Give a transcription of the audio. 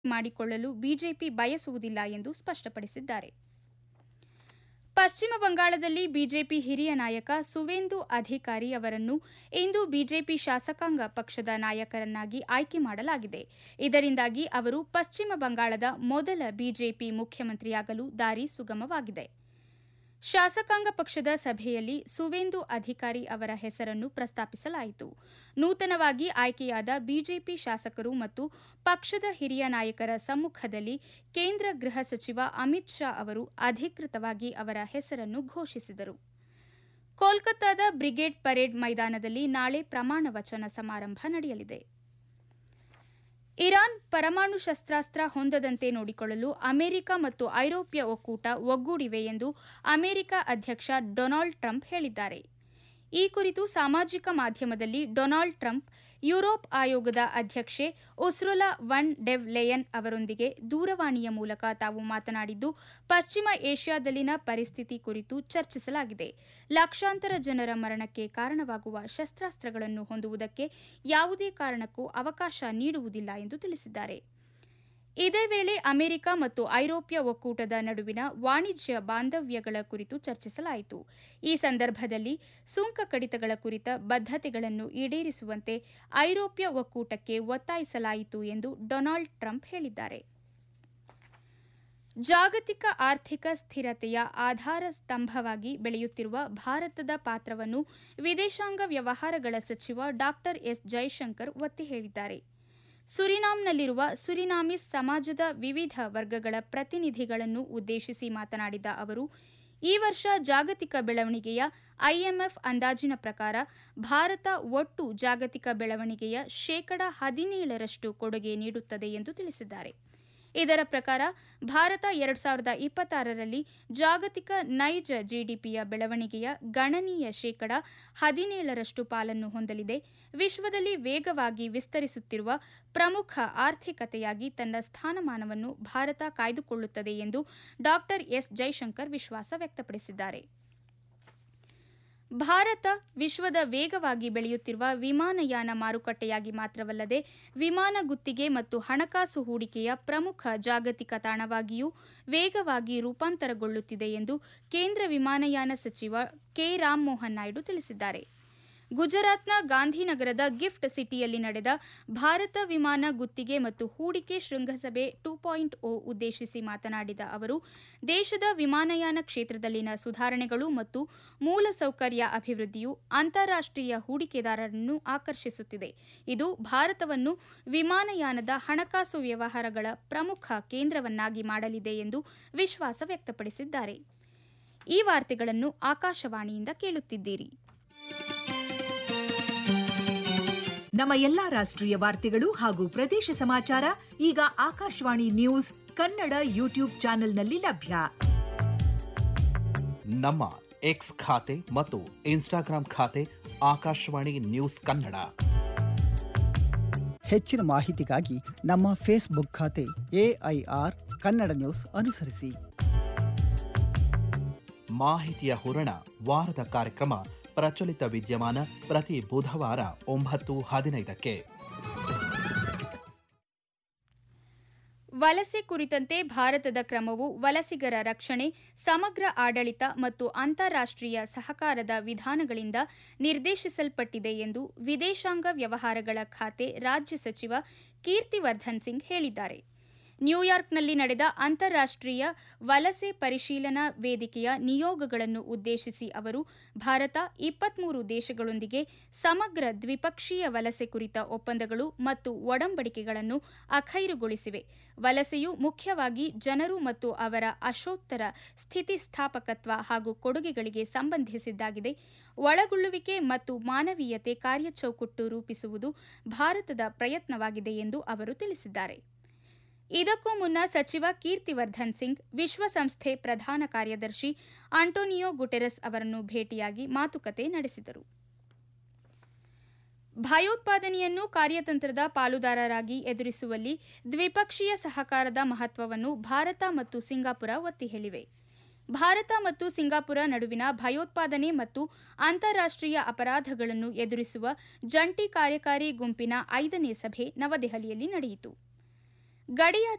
ಮಾಡಿಕೊಳ್ಳಲು ಬಿಜೆಪಿ ಬಯಸುವುದಿಲ್ಲ ಎಂದು ಸ್ಪಷ್ಟಪಡಿಸಿದ್ದಾರೆ ಪಶ್ಚಿಮ ಬಂಗಾಳದಲ್ಲಿ ಬಿಜೆಪಿ ಹಿರಿಯ ನಾಯಕ ಸುವೇಂದು ಅಧಿಕಾರಿ ಅವರನ್ನು ಇಂದು ಬಿಜೆಪಿ ಶಾಸಕಾಂಗ ಪಕ್ಷದ ನಾಯಕರನ್ನಾಗಿ ಆಯ್ಕೆ ಮಾಡಲಾಗಿದೆ ಇದರಿಂದಾಗಿ ಅವರು ಪಶ್ಚಿಮ ಬಂಗಾಳದ ಮೊದಲ ಬಿಜೆಪಿ ಮುಖ್ಯಮಂತ್ರಿಯಾಗಲು ದಾರಿ ಸುಗಮವಾಗಿದೆ ಶಾಸಕಾಂಗ ಪಕ್ಷದ ಸಭೆಯಲ್ಲಿ ಸುವೇಂದು ಅಧಿಕಾರಿ ಅವರ ಹೆಸರನ್ನು ಪ್ರಸ್ತಾಪಿಸಲಾಯಿತು ನೂತನವಾಗಿ ಆಯ್ಕೆಯಾದ ಬಿಜೆಪಿ ಶಾಸಕರು ಮತ್ತು ಪಕ್ಷದ ಹಿರಿಯ ನಾಯಕರ ಸಮ್ಮುಖದಲ್ಲಿ ಕೇಂದ್ರ ಗೃಹ ಸಚಿವ ಅಮಿತ್ ಶಾ ಅವರು ಅಧಿಕೃತವಾಗಿ ಅವರ ಹೆಸರನ್ನು ಘೋಷಿಸಿದರು ಕೋಲ್ಕತ್ತಾದ ಬ್ರಿಗೇಡ್ ಪರೇಡ್ ಮೈದಾನದಲ್ಲಿ ನಾಳೆ ಪ್ರಮಾಣ ವಚನ ಸಮಾರಂಭ ನಡೆಯಲಿದೆ ಇರಾನ್ ಪರಮಾಣು ಶಸ್ತ್ರಾಸ್ತ್ರ ಹೊಂದದಂತೆ ನೋಡಿಕೊಳ್ಳಲು ಅಮೆರಿಕ ಮತ್ತು ಐರೋಪ್ಯ ಒಕ್ಕೂಟ ಒಗ್ಗೂಡಿವೆ ಎಂದು ಅಮೆರಿಕ ಅಧ್ಯಕ್ಷ ಡೊನಾಲ್ಡ್ ಟ್ರಂಪ್ ಹೇಳಿದ್ದಾರೆ ಈ ಕುರಿತು ಸಾಮಾಜಿಕ ಮಾಧ್ಯಮದಲ್ಲಿ ಡೊನಾಲ್ಡ್ ಟ್ರಂಪ್ ಯುರೋಪ್ ಆಯೋಗದ ಅಧ್ಯಕ್ಷೆ ಉಸ್ರುಲಾ ವನ್ ಡೆವ್ ಲೆಯನ್ ಅವರೊಂದಿಗೆ ದೂರವಾಣಿಯ ಮೂಲಕ ತಾವು ಮಾತನಾಡಿದ್ದು ಪಶ್ಚಿಮ ಏಷ್ಯಾದಲ್ಲಿನ ಪರಿಸ್ಥಿತಿ ಕುರಿತು ಚರ್ಚಿಸಲಾಗಿದೆ ಲಕ್ಷಾಂತರ ಜನರ ಮರಣಕ್ಕೆ ಕಾರಣವಾಗುವ ಶಸ್ತ್ರಾಸ್ತ್ರಗಳನ್ನು ಹೊಂದುವುದಕ್ಕೆ ಯಾವುದೇ ಕಾರಣಕ್ಕೂ ಅವಕಾಶ ನೀಡುವುದಿಲ್ಲ ಎಂದು ತಿಳಿಸಿದ್ದಾರೆ ಇದೇ ವೇಳೆ ಅಮೆರಿಕ ಮತ್ತು ಐರೋಪ್ಯ ಒಕ್ಕೂಟದ ನಡುವಿನ ವಾಣಿಜ್ಯ ಬಾಂಧವ್ಯಗಳ ಕುರಿತು ಚರ್ಚಿಸಲಾಯಿತು ಈ ಸಂದರ್ಭದಲ್ಲಿ ಸುಂಕ ಕಡಿತಗಳ ಕುರಿತ ಬದ್ಧತೆಗಳನ್ನು ಈಡೇರಿಸುವಂತೆ ಐರೋಪ್ಯ ಒಕ್ಕೂಟಕ್ಕೆ ಒತ್ತಾಯಿಸಲಾಯಿತು ಎಂದು ಡೊನಾಲ್ಡ್ ಟ್ರಂಪ್ ಹೇಳಿದ್ದಾರೆ ಜಾಗತಿಕ ಆರ್ಥಿಕ ಸ್ಥಿರತೆಯ ಆಧಾರ ಸ್ತಂಭವಾಗಿ ಬೆಳೆಯುತ್ತಿರುವ ಭಾರತದ ಪಾತ್ರವನ್ನು ವಿದೇಶಾಂಗ ವ್ಯವಹಾರಗಳ ಸಚಿವ ಡಾ ಎಸ್ ಜೈಶಂಕರ್ ಒತ್ತಿ ಹೇಳಿದ್ದಾರೆ ಸುರಿನಾಂನಲ್ಲಿರುವ ಸುರಿನಾಮಿಸ್ ಸಮಾಜದ ವಿವಿಧ ವರ್ಗಗಳ ಪ್ರತಿನಿಧಿಗಳನ್ನು ಉದ್ದೇಶಿಸಿ ಮಾತನಾಡಿದ ಅವರು ಈ ವರ್ಷ ಜಾಗತಿಕ ಬೆಳವಣಿಗೆಯ ಐಎಂಎಫ್ ಅಂದಾಜಿನ ಪ್ರಕಾರ ಭಾರತ ಒಟ್ಟು ಜಾಗತಿಕ ಬೆಳವಣಿಗೆಯ ಶೇಕಡ ಹದಿನೇಳರಷ್ಟು ಕೊಡುಗೆ ನೀಡುತ್ತದೆ ಎಂದು ತಿಳಿಸಿದ್ದಾರೆ ಇದರ ಪ್ರಕಾರ ಭಾರತ ಎರಡು ಸಾವಿರದ ಇಪ್ಪತ್ತಾರರಲ್ಲಿ ಜಾಗತಿಕ ನೈಜ ಜಿಡಿಪಿಯ ಬೆಳವಣಿಗೆಯ ಗಣನೀಯ ಶೇಕಡ ಹದಿನೇಳರಷ್ಟು ಪಾಲನ್ನು ಹೊಂದಲಿದೆ ವಿಶ್ವದಲ್ಲಿ ವೇಗವಾಗಿ ವಿಸ್ತರಿಸುತ್ತಿರುವ ಪ್ರಮುಖ ಆರ್ಥಿಕತೆಯಾಗಿ ತನ್ನ ಸ್ಥಾನಮಾನವನ್ನು ಭಾರತ ಕಾಯ್ದುಕೊಳ್ಳುತ್ತದೆ ಎಂದು ಡಾ ಎಸ್ ಜೈಶಂಕರ್ ವಿಶ್ವಾಸ ವ್ಯಕ್ತಪಡಿಸಿದ್ದಾರೆ ಭಾರತ ವಿಶ್ವದ ವೇಗವಾಗಿ ಬೆಳೆಯುತ್ತಿರುವ ವಿಮಾನಯಾನ ಮಾರುಕಟ್ಟೆಯಾಗಿ ಮಾತ್ರವಲ್ಲದೆ ವಿಮಾನ ಗುತ್ತಿಗೆ ಮತ್ತು ಹಣಕಾಸು ಹೂಡಿಕೆಯ ಪ್ರಮುಖ ಜಾಗತಿಕ ತಾಣವಾಗಿಯೂ ವೇಗವಾಗಿ ರೂಪಾಂತರಗೊಳ್ಳುತ್ತಿದೆ ಎಂದು ಕೇಂದ್ರ ವಿಮಾನಯಾನ ಸಚಿವ ಕೆ ರಾಮಮೋಹನ್ ನಾಯ್ಡು ತಿಳಿಸಿದ್ದಾರೆ ಗುಜರಾತ್ನ ಗಾಂಧಿನಗರದ ಗಿಫ್ಟ್ ಸಿಟಿಯಲ್ಲಿ ನಡೆದ ಭಾರತ ವಿಮಾನ ಗುತ್ತಿಗೆ ಮತ್ತು ಹೂಡಿಕೆ ಶೃಂಗಸಭೆ ಟೂ ಪಾಯಿಂಟ್ ಓ ಉದ್ದೇಶಿಸಿ ಮಾತನಾಡಿದ ಅವರು ದೇಶದ ವಿಮಾನಯಾನ ಕ್ಷೇತ್ರದಲ್ಲಿನ ಸುಧಾರಣೆಗಳು ಮತ್ತು ಮೂಲಸೌಕರ್ಯ ಅಭಿವೃದ್ಧಿಯು ಅಂತಾರಾಷ್ಟೀಯ ಹೂಡಿಕೆದಾರರನ್ನು ಆಕರ್ಷಿಸುತ್ತಿದೆ ಇದು ಭಾರತವನ್ನು ವಿಮಾನಯಾನದ ಹಣಕಾಸು ವ್ಯವಹಾರಗಳ ಪ್ರಮುಖ ಕೇಂದ್ರವನ್ನಾಗಿ ಮಾಡಲಿದೆ ಎಂದು ವಿಶ್ವಾಸ ವ್ಯಕ್ತಪಡಿಸಿದ್ದಾರೆ ಈ ವಾರ್ತೆಗಳನ್ನು ಆಕಾಶವಾಣಿಯಿಂದ ಕೇಳುತ್ತಿದ್ದೀರಿ ನಮ್ಮ ಎಲ್ಲಾ ರಾಷ್ಟ್ರೀಯ ವಾರ್ತೆಗಳು ಹಾಗೂ ಪ್ರದೇಶ ಸಮಾಚಾರ ಈಗ ಆಕಾಶವಾಣಿ ನ್ಯೂಸ್ ಕನ್ನಡ ಯೂಟ್ಯೂಬ್ ಚಾನೆಲ್ನಲ್ಲಿ ಲಭ್ಯ ನಮ್ಮ ಎಕ್ಸ್ ಖಾತೆ ಮತ್ತು ಇನ್ಸ್ಟಾಗ್ರಾಂ ಖಾತೆ ಆಕಾಶವಾಣಿ ನ್ಯೂಸ್ ಕನ್ನಡ ಹೆಚ್ಚಿನ ಮಾಹಿತಿಗಾಗಿ ನಮ್ಮ ಫೇಸ್ಬುಕ್ ಖಾತೆ ಎಐಆರ್ ಕನ್ನಡ ನ್ಯೂಸ್ ಅನುಸರಿಸಿ ಮಾಹಿತಿಯ ಹೂರಣ ವಾರದ ಕಾರ್ಯಕ್ರಮ ಪ್ರಚಲಿತ ವಿದ್ಯಮಾನ ಪ್ರತಿ ಬುಧವಾರ ಒಂಬತ್ತು ಹದಿನೈದಕ್ಕೆ ವಲಸೆ ಕುರಿತಂತೆ ಭಾರತದ ಕ್ರಮವು ವಲಸಿಗರ ರಕ್ಷಣೆ ಸಮಗ್ರ ಆಡಳಿತ ಮತ್ತು ಅಂತಾರಾಷ್ಟೀಯ ಸಹಕಾರದ ವಿಧಾನಗಳಿಂದ ನಿರ್ದೇಶಿಸಲ್ಪಟ್ಟಿದೆ ಎಂದು ವಿದೇಶಾಂಗ ವ್ಯವಹಾರಗಳ ಖಾತೆ ರಾಜ್ಯ ಸಚಿವ ಕೀರ್ತಿವರ್ಧನ್ ಸಿಂಗ್ ಹೇಳಿದ್ದಾರೆ ನ್ಯೂಯಾರ್ಕ್ನಲ್ಲಿ ನಡೆದ ಅಂತಾರಾಷ್ಟೀಯ ವಲಸೆ ಪರಿಶೀಲನಾ ವೇದಿಕೆಯ ನಿಯೋಗಗಳನ್ನು ಉದ್ದೇಶಿಸಿ ಅವರು ಭಾರತ ಇಪ್ಪತ್ಮೂರು ದೇಶಗಳೊಂದಿಗೆ ಸಮಗ್ರ ದ್ವಿಪಕ್ಷೀಯ ವಲಸೆ ಕುರಿತ ಒಪ್ಪಂದಗಳು ಮತ್ತು ಒಡಂಬಡಿಕೆಗಳನ್ನು ಅಖೈರುಗೊಳಿಸಿವೆ ವಲಸೆಯು ಮುಖ್ಯವಾಗಿ ಜನರು ಮತ್ತು ಅವರ ಅಶೋತ್ತರ ಸ್ಥಿತಿಸ್ಥಾಪಕತ್ವ ಹಾಗೂ ಕೊಡುಗೆಗಳಿಗೆ ಸಂಬಂಧಿಸಿದ್ದಾಗಿದೆ ಒಳಗೊಳ್ಳುವಿಕೆ ಮತ್ತು ಮಾನವೀಯತೆ ಕಾರ್ಯಚೌಕಟ್ಟು ರೂಪಿಸುವುದು ಭಾರತದ ಪ್ರಯತ್ನವಾಗಿದೆ ಎಂದು ಅವರು ತಿಳಿಸಿದ್ದಾರೆ ಇದಕ್ಕೂ ಮುನ್ನ ಸಚಿವ ಕೀರ್ತಿವರ್ಧನ್ ಸಿಂಗ್ ವಿಶ್ವಸಂಸ್ಥೆ ಪ್ರಧಾನ ಕಾರ್ಯದರ್ಶಿ ಆಂಟೋನಿಯೋ ಗುಟೆರಸ್ ಅವರನ್ನು ಭೇಟಿಯಾಗಿ ಮಾತುಕತೆ ನಡೆಸಿದರು ಭಯೋತ್ಪಾದನೆಯನ್ನು ಕಾರ್ಯತಂತ್ರದ ಪಾಲುದಾರರಾಗಿ ಎದುರಿಸುವಲ್ಲಿ ದ್ವಿಪಕ್ಷೀಯ ಸಹಕಾರದ ಮಹತ್ವವನ್ನು ಭಾರತ ಮತ್ತು ಸಿಂಗಾಪುರ ಒತ್ತಿ ಹೇಳಿವೆ ಭಾರತ ಮತ್ತು ಸಿಂಗಾಪುರ ನಡುವಿನ ಭಯೋತ್ಪಾದನೆ ಮತ್ತು ಅಂತಾರಾಷ್ಟೀಯ ಅಪರಾಧಗಳನ್ನು ಎದುರಿಸುವ ಜಂಟಿ ಕಾರ್ಯಕಾರಿ ಗುಂಪಿನ ಐದನೇ ಸಭೆ ನವದೆಹಲಿಯಲ್ಲಿ ನಡೆಯಿತು ಗಡಿಯಾಚೆ